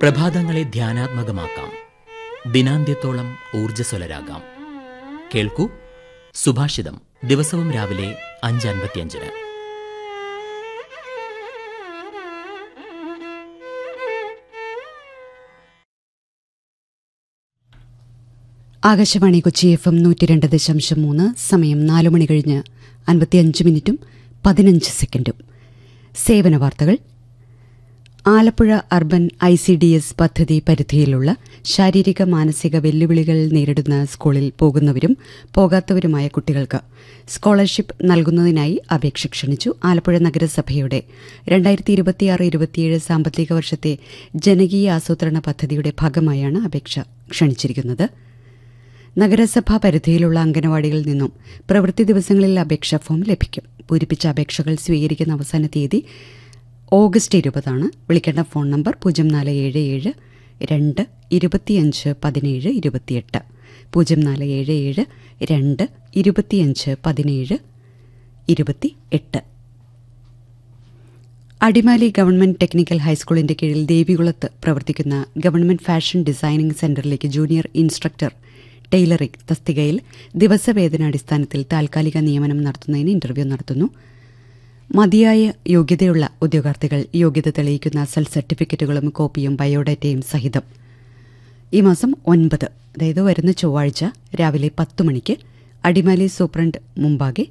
പ്രഭാതങ്ങളെ ധ്യാനാത്മകമാക്കാം ദിനാന്ത്യത്തോളം ഊർജ്ജസ്വലരാകാം കേൾക്കൂ സുഭാഷിതം ദിവസവും രാവിലെ അഞ്ച് അൻപത്തിയഞ്ചിന് ആകാശവാണി കൊച്ചി എഫ് എം നൂറ്റി രണ്ട് ദശാംശം മൂന്ന് സമയം നാലു മണി കഴിഞ്ഞ് അൻപത്തിയഞ്ച് മിനിറ്റും പതിനഞ്ച് സെക്കൻഡും സേവന വാർത്തകൾ Alappuzha urban I C D S പദ്ധതി പരിധിയിലുള്ള ശാരീരിക മാനസിക വെല്ലുവിളികൾ നേരിടുന്ന സ്കൂളിൽ പോകുന്നവരും പോകാത്തവരുമായ കുട്ടികൾക്ക് സ്കോളർഷിപ്പ് നൽകുന്നതിനായി അപേക്ഷ ക്ഷണിച്ചു ആലപ്പുഴ നഗരസഭയുടെ രണ്ടായിരത്തി ഇരുപത്തിയാറ് ഇരുപത്തിയേഴ് സാമ്പത്തിക വർഷത്തെ ജനകീയ ആസൂത്രണ പദ്ധതിയുടെ ഭാഗമായാണ് അപേക്ഷ ക്ഷണിച്ചിരിക്കുന്നത് നഗരസഭാ പരിധിയിലുള്ള അംഗനവാടികളിൽ നിന്നും പ്രവൃത്തി ദിവസങ്ങളിൽ അപേക്ഷാ ഫോം ലഭിക്കും പൂരിപ്പിച്ച അപേക്ഷകൾ സ്വീകരിക്കുന്ന അവസാന തീയതി ഓഗസ്റ്റ് ഇരുപതാണ് വിളിക്കേണ്ട ഫോൺ നമ്പർ പൂജ്യം നാല് ഏഴ് ഏഴ് രണ്ട് ഇരുപത്തിയഞ്ച് പതിനേഴ് ഇരുപത്തിയെട്ട് പൂജ്യം നാല് ഏഴ് ഏഴ് രണ്ട് ഇരുപത്തിയഞ്ച് പതിനേഴ് ഇരുപത്തി എട്ട് അടിമാലി ഗവൺമെന്റ് ടെക്നിക്കൽ ഹൈസ്കൂളിന്റെ കീഴിൽ ദേവികുളത്ത് പ്രവർത്തിക്കുന്ന ഗവൺമെന്റ് ഫാഷൻ ഡിസൈനിംഗ് സെന്ററിലേക്ക് ജൂനിയർ ഇൻസ്ട്രക്ടർ ടൈലറിംഗ് തസ്തികയിൽ ദിവസവേതനാടിസ്ഥാനത്തിൽ താൽക്കാലിക നിയമനം നടത്തുന്നതിന് ഇന്റർവ്യൂ നടത്തുന്നു മതിയായ യോഗ്യതയുള്ള ഉദ്യോഗാർത്ഥികൾ യോഗ്യത തെളിയിക്കുന്ന സെൽ സർട്ടിഫിക്കറ്റുകളും കോപ്പിയും ബയോഡാറ്റയും സഹിതം ഈ മാസം ഒൻപത് അതായത് വരുന്ന ചൊവ്വാഴ്ച രാവിലെ പത്ത് മണിക്ക് അടിമാലി സൂപ്രണ്ട് മുമ്പാകെ